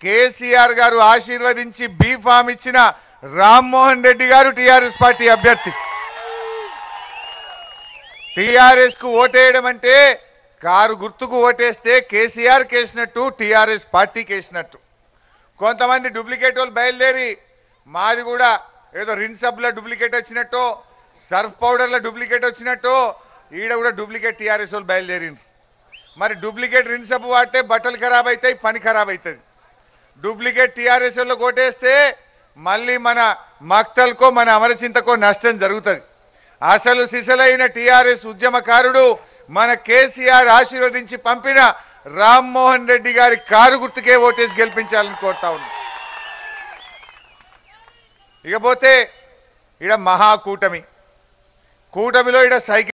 కేసీఆర్ గారు ఆశీర్వదించి బీఫామ్ ఇచ్చిన రామ్మోహన్ రెడ్డి గారు టీఆర్ఎస్ పార్టీ అభ్యర్థి టీఆర్ఎస్ కు ఓటేయడం అంటే కారు గుర్తుకు ఓటేస్తే కేసీఆర్ కేసినట్టు టీఆర్ఎస్ పార్టీకి వేసినట్టు కొంతమంది డూప్లికేట్ వాళ్ళు బయలుదేరి మాది కూడా ఏదో రిన్ సబ్ల డూప్లికేట్ వచ్చినట్టు సర్ఫ్ పౌడర్ల డూప్లికేట్ వచ్చినట్టు ఈడ కూడా డూప్లికేట్ టీఆర్ఎస్ వాళ్ళు బయలుదేరింది మరి డూప్లికేట్ రిన్ సబ్బు వాడితే బట్టలు ఖరాబ్ అవుతాయి పని ఖరాబ్ అవుతుంది డూప్లికేట్ టీఆర్ఎస్ వాళ్ళు కొట్టేస్తే మళ్ళీ మన మక్తల్కో మన అమరచింతకో నష్టం జరుగుతుంది అసలు సిసలైన టీఆర్ఎస్ ఉద్యమకారుడు మన కేసీఆర్ ఆశీర్వదించి పంపిన రామ్మోహన్ రెడ్డి గారి కారు గుర్తుకే ఓటేసి గెలిపించాలని కోరుతా ఉన్నా ఇకపోతే ఇడ మహాకూటమి కూటమిలో ఇడ సైకిల్